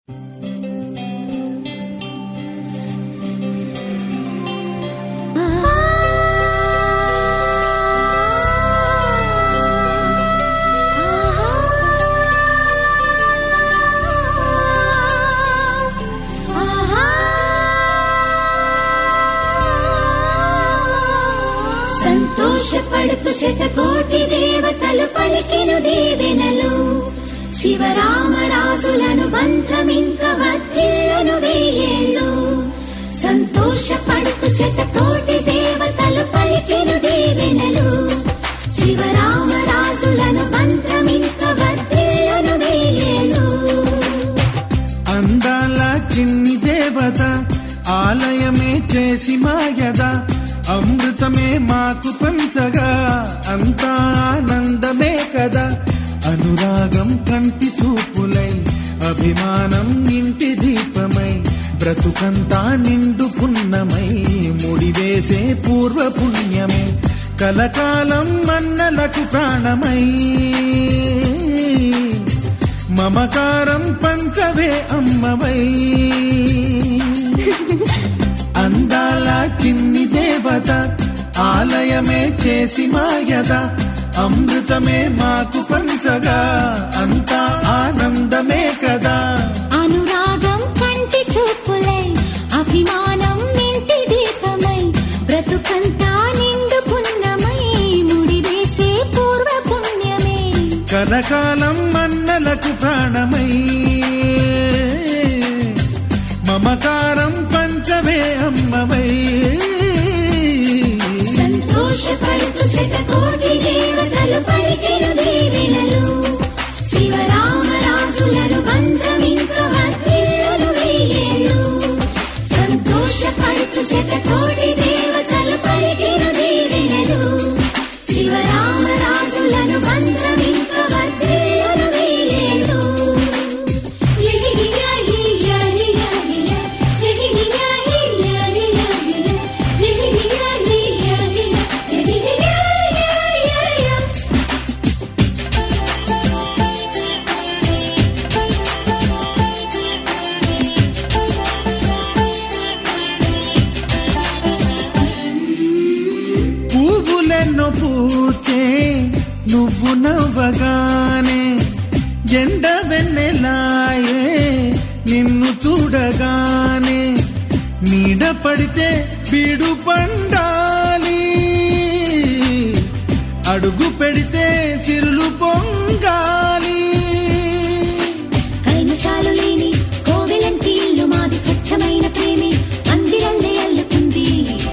సంతోషపడుతు శతకోటి దేవతలు పలికిను దీవెనలు శివరామరాజులను బంధమింక వర్ధిల్లును వేయేళ్ళు సంతోషపడుతు శతకోటి దేవతలు పలికిను దీవెనలు శివరామరాజులను బంధమింక వర్ధిల్లును వేయేళ్ళు అందాల చిన్ని దేవత ఆలయమే చేసి మాయద అమృతమే మాకు పంచగా అంతా ఆనందమే కదా అనురాగం కంటి చూపులై అభిమానం ఇంటి దీపమై బ్రతుకంతా నిండు పున్నమై ముడివేసే పూర్వ పుణ్యమే కలకాలం మన్నలకు ప్రాణమై మమకారం పంచవే అమ్మవై అందాల చిన్ని దేవత ఆలయమే చేసి మాయద అమృతమే మాకు పంచగా అంతా ఆనందమే కదా అనురాగం కంటి చూపులై అభిమానం ఇంటి దీపమై బ్రతుకంతా నిండు పున్నమై ముడివేసే పూర్వ పుణ్యమే కలకాలం మన్నలకు ప్రాణమై మమకారం పంచవే అమ్మవై సంతోషపడుతూ శతకోటి దేవతలు పలికిన దీవెనలు శివరామరాజులను బంధమింక వర్ధిల్లును వేయేళ్ళు సంతోషపడుతూ శతకోటి దేవతలు పలికిన దీవెనలు శివరామరాజులను బంధమింక వర్ధిల్లును వేయేళ్ళు పువ్వులెన్నో పూచే నువ్వు నవ్వగానే ఎండ వెన్నెలాయే నిన్ను చూడగానే నీడ పడితే బీడు పండాలి అడుగు పెడితే చిరులు పొంగాలి కల్మషాలు లేని కోవెలంటి ఇల్లు మాది స్వచ్ఛమైన ప్రేమి అందిరల్లే అల్లుకుంది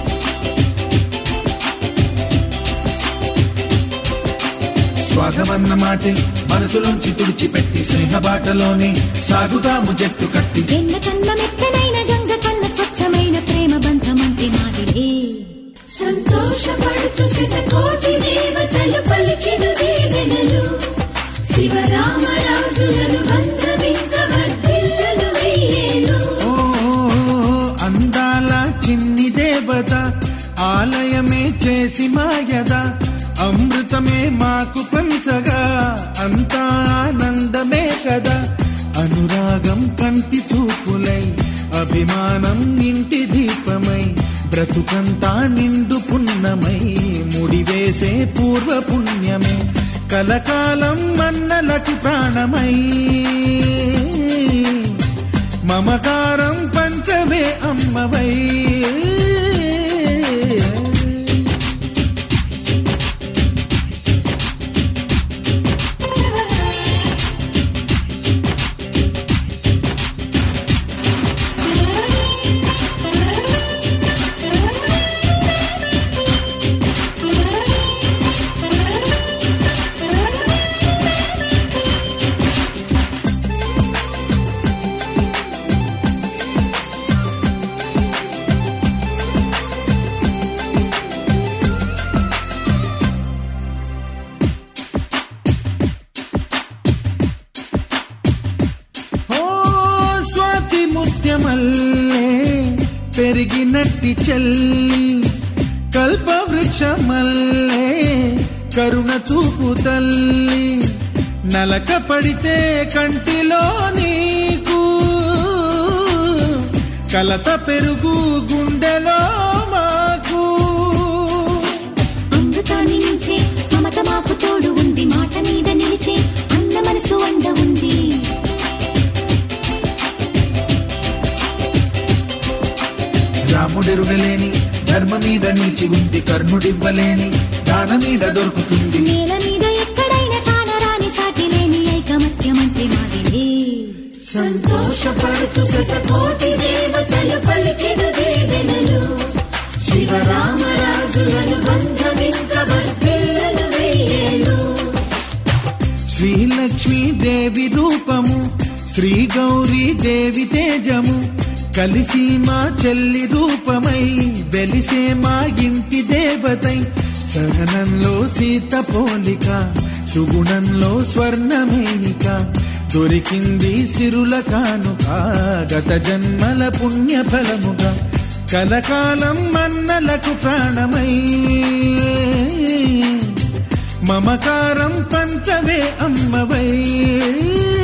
స్వాగమన్న మాటే మనసులోంచి తుడిచిపెట్టి స్నేహబాటలోనే సాగుతాము జట్టు కట్టి ఎన్న కన్న మెత్తనైన గంగ కన్న స్వచ్ఛమైన ప్రేమ బంధమంటే మాదిలే సంతోషపడుతూ శతకోటి దేవతలు పలికిన దీవెనలు శివరామరాజులను బంధమింక వర్ధిల్లును వెయ్యేళ్ళు ఓ అందాల చిన్ని దేవత ఆలయమే చేసి మాయద అమృతమే మాకు పంచగా అంతా ఆనందమే కదా అనురాగం కంటి చూపులై అభిమానం ఇంటి దీపమై బ్రతుకంతా నిండు పున్నమై ముడివేసే పూర్వ పుణ్యమే కలకాలం మన్నలకు ప్రాణమై మమకారం పంచవే అమ్మవై ఓ స్వాతి ముత్యమల్లే పెరిగినట్టి చెల్లి కల్పవృక్షమల్లే కరుణ చూపు తల్లి నలక పడితే కంటిలో నీకు కలత పెరుగు గుండెలో మాకు అమృతాన్ని మించే మమత మాకు తోడు ఉంది మాట మీద నిలిచే అన్న మనసు అండ ఉంది రాముడెరుగలేని ధర్మ మీద నిలిచి ఉంది కర్ణుడివ్వలేని దాన మీద దొరుకుతుంది నేల మీద ఎక్కడైనా కానరాని సాటి లేని ఐకమత్యమంటే మాదిలే సంతోషపడుతూ శతకోటి దేవతలు పలికిన వేదనలు శివరామరాజులను బంధమింక వర్ధిల్లును వెయ్యేళ్ళు శ్రీలక్ష్మీ దేవి రూపము శ్రీ గౌరీ దేవి తేజము కలిసి మా చెల్లి రూపమై వెలిసే మా ఇంటి దేవతై సహనంలో సీత పోలిక సుగుణంలో స్వర్ణమేనిక దొరికింది సిరుల కానుక గత జన్మల పుణ్య ఫలముగా కలకాలం మన్నలకు ప్రాణమై మమకారం పంచవే అమ్మవై